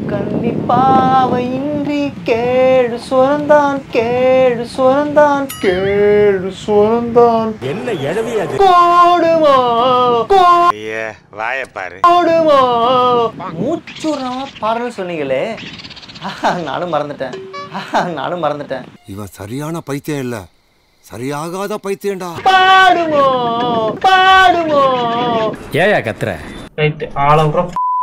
கண்ணிப்பாவையின்றி கேடு சுரந்தான் கேடு சுரந்தான் கேடு சுரந்தான் என்ன எழவி அது கோடுமோ ஐய வாய பாரு கோடுமோ மூச்சுறாம பாடல் சொன்னீங்களே ஆஹா, நானும் மறந்துட்டேன் ஆஹா, நானும் மறந்துட்டேன் இவன் சரியான பைத்தியம் இல்ல சரியாகாத பைத்தியம்டா பாடுமோ பாடுமோ ஏயா கத்துற ரைட் ஆள விட்ற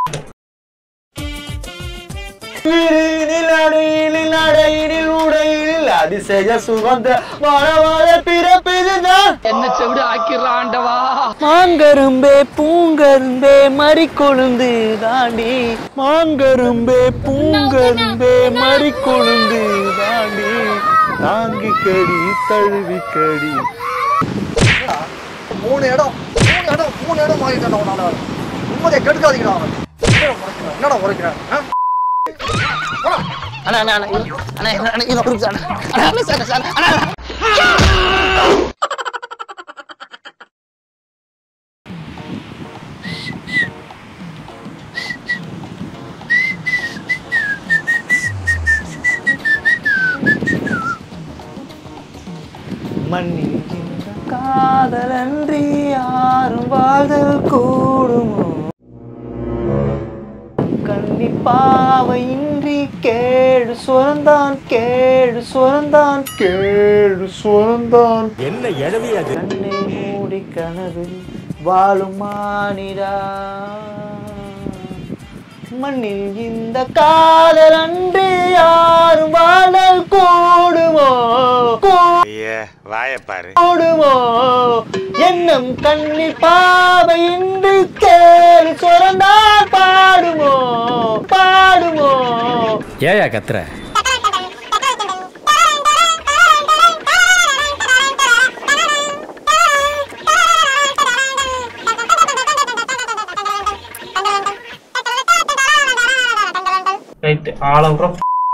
விரினில் அடையினில் நடையினில் உடையினில் அதிசய சுகந்த மழவாழ பிறப்பிதுதான் என்ன செவிடு ஆக்கிடுறாண்டவா மாங்கரும்பே பூங்கரும்பே மறிக்கொழுந்து தாண்டி மாங்கரும்பே பூங்கரும்பே மறிக்கொழுந்து தாண்டி தாங்கி கடி தழுவி கடி மூணு இடம் மூணு இடம் மூணு இடம் மாறிட்டான் அவனால நிம்மதியை கெடுக்காதீங்கடா அவன் என்னடா முறைக்கிறேன் என்னடா முறைக்கிறேன் ஆ? அண்ணா அண்ணா அண்ணா இரு. அண்ணா அண்ணா, அண்ணா இது ஒரு நிமிஷம் அண்ணா. அண்ணா அண்ணா சார் சார் அண்ணா அண்ணா. மண்ணில் இந்த காதலன்றி யாரும் வாழ்தல் கூடுமோ கண்ணிப்பாவையின்றி கேடு சுரந்தான் கேடு சுரந்தான் கேடு சுரந்தான் என்ன எழவி அது கண்ணை மூடி கனவில் வாழும் மானிடா மண்ணில் இந்த காதல் அன்று யாரும் வாழல் கூடுமோ ஐய வாய பாரு கூடுமோ என்னும் கண்ணில் பாவை இன்று கேடு சுரந்தா பாடுமோ பாடுமோ ஏயா கத்துற ரைட் ஆள விட்ற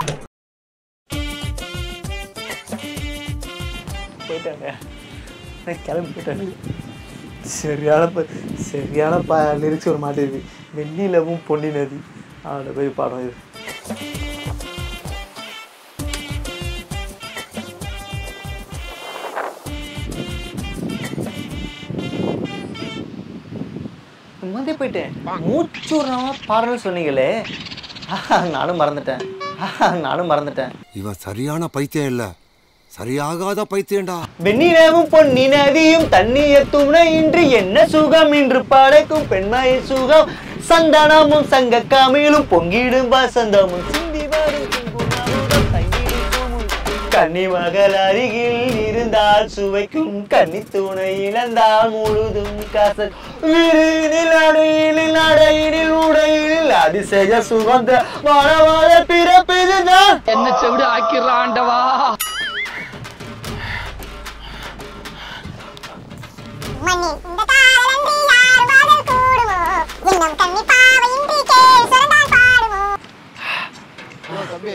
போயிட்டாங்க நான் கிளம்பி போயிட்டாங்க சரியான ப சரியான ப லிரிக்ஸ் ஒரு மாட்டேது வெண்ணிலவும் பொன்னி நதி அவனை போய் பாடம் இது மறந்தே போயிட்டேன் மூச்சு விடாம பாடல் சொன்னீங்களே ஆஹா, நானும் மறந்துட்டேன் ஆஹா, நானும் மறந்துட்டேன் இவன் சரியான பைத்தியம் இல்ல சரியாகாத பைத்தியம்டா வெண்ணிலவும் பொன்னி நதியும் தண்ணிய துணை இன்றி என்ன சுகம் இன்று படைக்கும் பெண்மை சுகம் சந்தனமும் சங்க கமிழும் பொங்கிடும் வசந்தமும் சிந்தி வரும் குங்குமமும் தங்கியிருக்கும் உன் கன்னி மகள் அருகில் இருந்தால் சுவைக்கும் கன்னி துணை இழந்தால் முழுதும் காசல் விரினில் அடையினில் நடையினில் உடையினில் அதிசய சுகந்த மழவாழ பிறப்பிதுதான் என்ன செவிடு ஆக்கிடுறாண்டவா மண்ணில் இந்த காதலன்றி யார் வாழல் கூடுமோ இன்னும் கண்ணி பாவையின்றி கேள் சுரந்தான் பாடுமோ ஹலோ தம்பி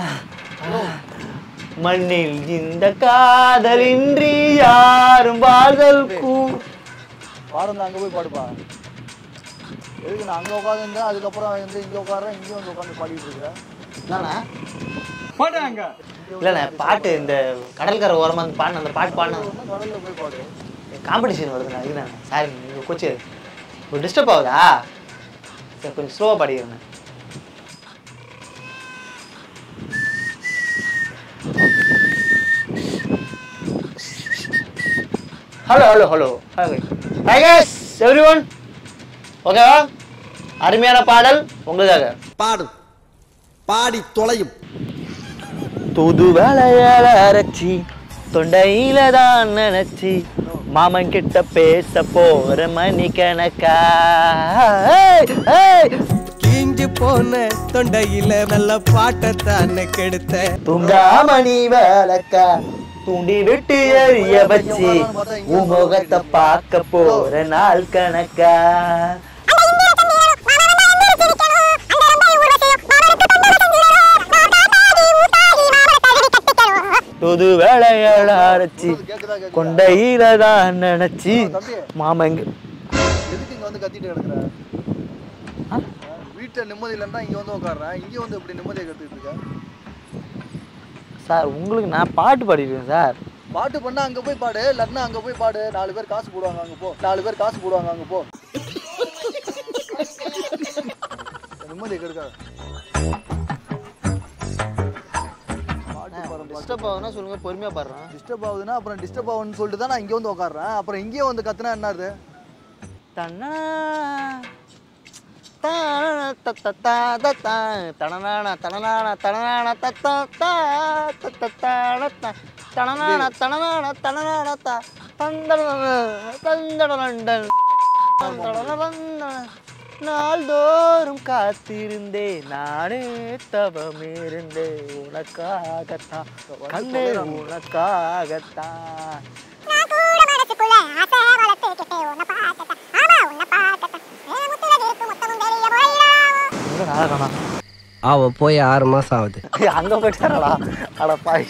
மண்ணில் இந்த காதலின்றி யாரும் வாழ்தல் கூ பாடம் அங்கே போய் பாடுப்பா எதுக்கு நான் அங்கே உட்காந்துருந்தேன் அதுக்கப்புறம் வந்து இங்கே உட்காடுறேன் இங்கே வந்து உட்காந்து பாடிட்டு இருக்கிறேன் என்னண்ணா இல்லண்ணே பாட்டு இந்த கடற்கரை ஓரமா வந்து பாடின அந்த பாட்டு பாடின கடலில் போய் பாடு காம்படிஷன் வருதுண்ணா இதுதானே சாரி நீங்கள் கோச்சு ஒரு டிஸ்டர்ப் ஆகுதா சரி கொஞ்சம் ஸ்லோவாக பாடிக்கிறேண்ணே hello hello hello hi guys everyone ஓகேவா அருமையான பாடல் உங்களுக்காக பாடு பாடி தொலையும் தூது வேலையால அரைச்சி தொண்டையில தான் நினைச்சி மாமன் கிட்ட பேச போற மணி கணக்கா ஏய், ஏய். கீஞ்சு போன தொண்டையில நல்ல பாட்டத்தான கெடுத்த தூங்காமணி வேலைக்கா தூண்டி விட்டு எறிய வச்சு உன் முகத்தை பார்க்க போற நாள் கணக்கா தூது வேலையால அரைச்சி கொண்டையில தான் நினைச்சி மாமங்க எதுக்கு இங்கே வந்து கத்திட்டு கிடக்குற வீட்டு வீட்டில் நிம்மதி இல்லைன்னா இங்கே வந்து உட்காடுறேன் இங்கே வந்து இப்படி நிம்மதியை கற்றுக்கிட்டு இருக்கேன் சார் உங்களுக்கு நான் பாட்டு பாடிருக்கேன் சார் பாட்டு பண்ணா அங்கே போய் பாடு இல்லைன்னா அங்கே போய் பாடு நாலு பேர் காசு போடுவாங்க அங்கே போ நாலு பேர் காசு போடுவாங்க அங்கே போ நிம்மதியை கெடுக்காத பாட்டு பாடுறேன் டிஸ்டர்ப் ஆகுதுன்னா சொல்லுங்க பொறுமையா பாடுறேன் டிஸ்டர்ப் ஆகுதுன்னா அப்புறம் டிஸ்டர்ப் ஆகுதுன்னு சொல்லிட்டு தான் நான் இங்கே வந்து உட்காடுறேன் அப்புறம் இங்கேயே வந்து கத்துனா என்னது தன்னா தான தத்த தா தத்தா தனனான தனனான தனனான தத்தா தா தத்த தான தா தனனான தனனான தனனான தா தந்தடன தந்தடனண்டன் தந்தடனந்தன. நாள்தோறும் காத்திருந்தே நானே தவமிருந்தே உனக்காகத்தான் கண்ணே உனக்காகத்தான் நான் கூட மனசுக்குள்ள ஆசை வளர்த்துக்கிட்டே உன்னை பார்க்கத்தான் ஆமா உன்னை பார்க்கத்தான் என் முத்துல நெருப்பு மொத்தமும் வெளிய போயிடாமோ எங்க நாளை காணோம் அவன் போய் ஆறு மாசம் ஆகுது ஏய், அங்க போயிட்டாரடா அட பாய்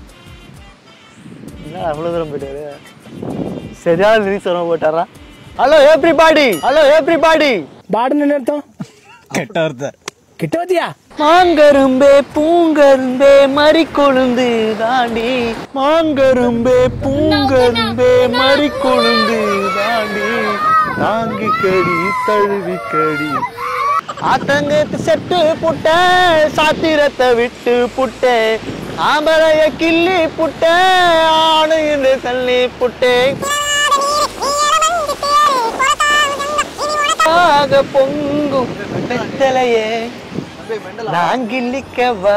என்ன அவ்வளவு தூரம் போயிட்டாரு சரியான லிரிக்ஸ் வர போயிட்டாரா ஹலோ எவ்ரிபாடி ஹலோ எவ்ரிபாடி பாடுன்னு அர்த்தம் கெட்ட ஒருத்தர் கிட்ட வத்தியா மாங்கரும்பே பூங்கரும்பே மறி கொழுந்து தாண்டி மாங்கரும்பே பூங்கரும்பே மறி கொழுந்து தாண்டி தாங்கி கடி தழுவி கடி ஆத்தங்கத்து செட்டு புட்ட சாத்திரத்தை விட்டு புட்ட ஆம்பளைய கிள்ளி புட்ட ஆணையின்னு தள்ளி புட்டேன் ஆக பொங்கும் வெத்தலையே நான் கிள்ளிக்கவா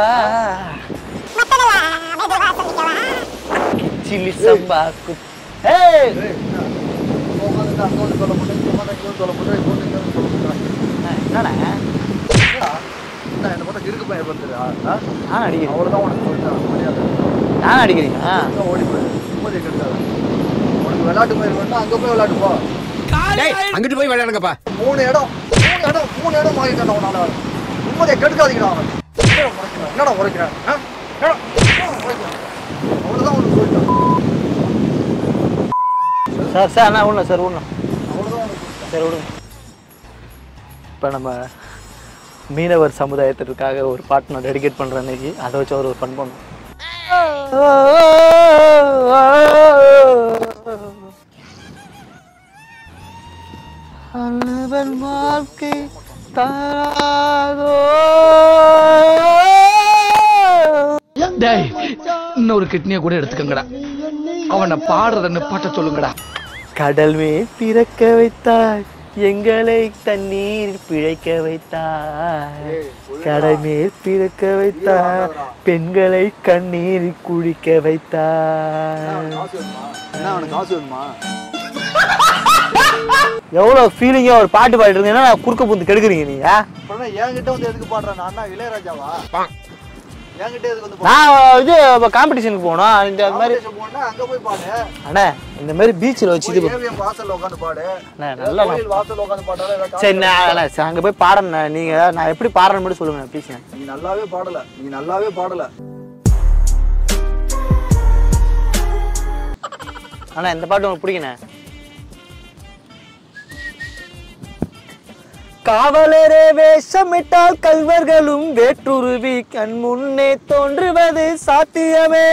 சில்லி சம்பாக்கு ஏய் உட்காந்துட்டு அங்கே ஒன்று சொல்ல முடியும் இங்கே உட்காந்து இங்கே வந்து சொல்ல முடியும் இங்கே வந்து இங்கே வந்து சொல்ல முடியும் என்னண்ணே என்ன என்ன பார்த்தா இருக்கு பையன் பார்த்துருக்கா நான் அடிக்கிறேன் அவர் தான் உனக்கு சொல்லிட்டான் முடியாது நான் அடிக்கிறீங்க அங்கே ஓடி போய் நிம்மதியை கெடுக்காது உனக்கு விளையாட்டு பயிர் வேணும்னா அங்கே போய் விளையாட்டு போ அங்கிட்டு போய் விளையாடுங்கப்பா மூணு இடம் மூணு இடம் மூணு இடம் வாங்கிட்டான் உன்னால நிம்மதியை கெடுக்காதீங்கடா அவன் என்னடா உரைக்கிறேன் ஆ? என்னடா என்னடா உரைக்கிறேன்? அவ்வளவுதான் உனக்கு சொல்லிட்டான் சார் சார் நான் விடணும் சார் விடணும் அவ்வளவுதான் உனக்கு சொல்லிட்டான் சரி விடுங்க இப்போ நம்ம மீனவர் சமுதாயத்திற்காக ஒரு பாட்டு நான் டெடிகேட் பண்ணுறேன் இன்னைக்கு அதை வச்சு அவர் ஒரு ஃபன் பண்ணும் அன்பன் வாழ்க்கை தாராதோ டேய் இன்னொரு கிட்னியை கூட எடுத்துக்கங்கடா அவனை பாடுறத நிப்பாட்ட சொல்லுங்கடா கடல் மேல் பிறக்க வைத்தாய் எங்களை தண்ணீர் பிழைக்க வைத்தாய் கடல் மேல் பிறக்க வைத்தாய் பெண்களை கண்ணீர் குளிக்க வைத்தாய் காசு வேணுமா என்ன அவனுக்கு காசு வேணுமா எவ்வளவு ஃபீலிங்கா ஒரு பாட்டு பாடிட்டு இருந்தீங்கன்னா நான் குறுக்க புந்து கெடுக்குறீங்க நீங்க அப்புறம் என்கிட்ட வந்து எதுக்கு பாடுறேன் நான் என்ன இளையராஜாவா என்கிட்ட எதுக்கு வந்து நான் இது காம்படிஷனுக்கு போனோம் இந்த மாதிரி competition போனா அங்க போய் பாடு அண்ணா இந்த மாதிரி பீச்சில் வச்சு இது போய் ஏவிஎம் வாசல்ல உட்காந்து பாடு அண்ணா, நல்லா கோயில் வாசல்ல உட்காந்து பாடாத ஏதாவது சரி நான் அண்ணா, சரி, அங்க போய் பாடுறேன் நீங்க நான் எப்படி பாடுறேன்னு மட்டும் சொல்லுங்க ப்ளீஸ் நீ நல்லாவே பாடல நீ நல்லாவே பாடல அண்ணா இந்த பாட்டு உங்களுக்கு பிடிக்கண்ணே காவலரே வேஷமிட்டால் கல்வர்களும் வேற்றுருவி கண் முன்னே தோன்றுவது சாத்தியமே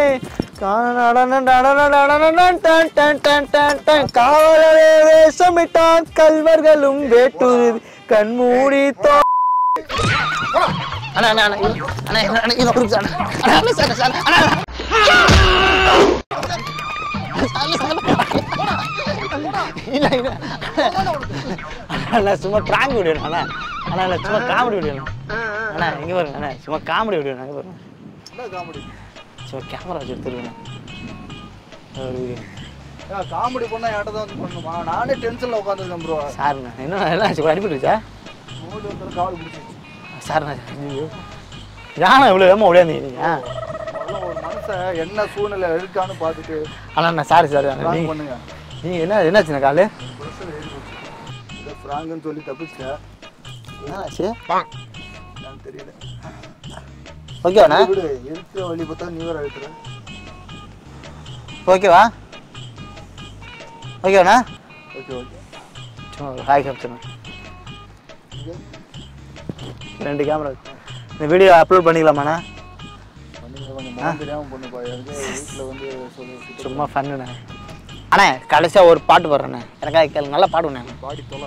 காவலரே வேஷமிட்டால் கல்வர்களும் வேற்றுருவி கண் மூடி தோ அண்ணா அண்ணா அண்ணா இது- அண்ணா அண்ணா, அண்ணா, இது ஒரு நிமிஷம், அண்ணா. அண்ணா, அண்ணா, சார், சார், அண்ணா, இல்ல இல்ல அண்ணா சும்மா ட்ராங் வீடியோ அண்ணா அண்ணா இல்ல சும்மா காமெடி வீடியோ அண்ணா இங்க பாருங்க அண்ணா சும்மா காமெடி வீடியோ அங்க பாருங்க என்ன காமெடி சும்மா கேமரா வச்சு எடுத்துருக்கேன் ஒரு வீடியோ காமெடி பண்ணா என்கிட்ட தான் வந்து பண்ணுமா நானே டென்ஷன்ல உட்காந்துருக்கேன் ப்ரோ சார்ண்ணா என்ன என்ன ஆச்சு அடிபட்டுருச்சா மூணு வந்து கால் பிடிச்சி சார்ண்ணா ஐயோ யானை இவ்வளோ வேகமாக ஓடியாந்தீங்க நீங்கள் முதல்ல ஒரு மனுஷன் என்ன சூழ்நிலை இருக்கான்னு பார்த்துட்டு அண்ணா அண்ணா சாரி சாரி prank நீங்கள் பண்ணுங்க நீங்கள் என்ன என்னாச்சுண்ணா காலு ப்ரெஷர் ஏறி போச்சு இதை ஃப்ராங்குன்னு சொல்லி தப்பிச்சிட்டேன் என்னாச்சு எனக்கு தெரியல ஓகேவாண்ணா விடு இருக்கிற வழி பார்த்தா நீ வேற அழுத்துற ஓகேவா ஓகேவாண்ணா ஓகே ஓகே சும்மா ஒரு ஹாய் காமிச்சிருங்க ரெண்டு கேமரா இந்த வீடியோ அப்லோட் பண்ணிக்கலாமாண்ணா சும்மா ஃபன்னுண்ணே அண்ணே கடைசியாக ஒரு பாட்டு பாடுறேண்ணே எனக்காக கேளு நல்லா பாடுவேண்ணே பாடி தொலை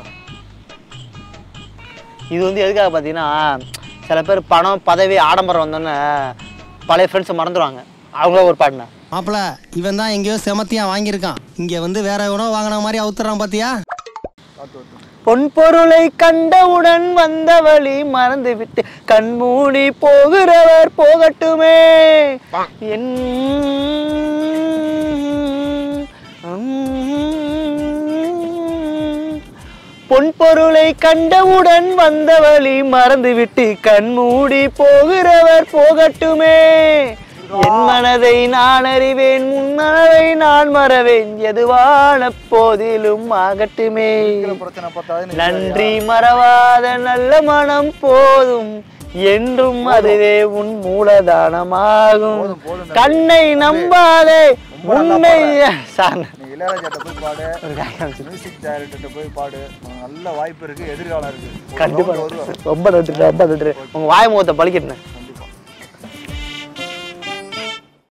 இது வந்து எதுக்காக பார்த்தீங்கன்னா சில பேர் பணம் பதவி ஆடம்பரம் வந்தோன்னே பழைய ஃப்ரெண்ட்ஸை மறந்துடுவாங்க அவங்கள ஒரு பாட்டுண்ணே மாப்பிள இவன் தான் எங்கேயோ செமத்தியா வாங்கியிருக்கான் இங்க வந்து வேற எவனோ வாங்கின மாதிரி அவுத்துறான் பாத்தியா பொன் பொருளை கண்டவுடன் வந்த வழி மறந்து விட்டு கண்மூடி போகிறவர் போகட்டுமே என் பொன் பொருளை கண்டவுடன் வந்த வழி மறந்து விட்டு கண்மூடி போகிறவர் போகட்டுமே என் மனதை நான் அறிவேன் உன் மனதை நான் மறவேன் எதுவான போதிலும் ஆகட்டுமே பிரச்சனை பார்த்தாது நன்றி மறவாத நல்ல மனம் போதும் என்றும் அதுவே உன் மூலதானமாகும் போதும், போதும். கண்ணை நம்பாதே ரொம்ப நல்லா உன்னை சார் நீ இளையராஜாட்ட போய் பாடு ஒரு காயம் வச்சு. மியூசிக் டைரக்டர்கிட்ட போய் பாடு உனக்கு நல்ல வாய்ப்பு இருக்கு எதிர்காலம் இருக்கு ஒரு கண்டிப்பா round வருவ. ரொம்ப நன்றி ரொம்ப நன்றி உங்க வாய் முகத்தை பழிக்கிட்டேன்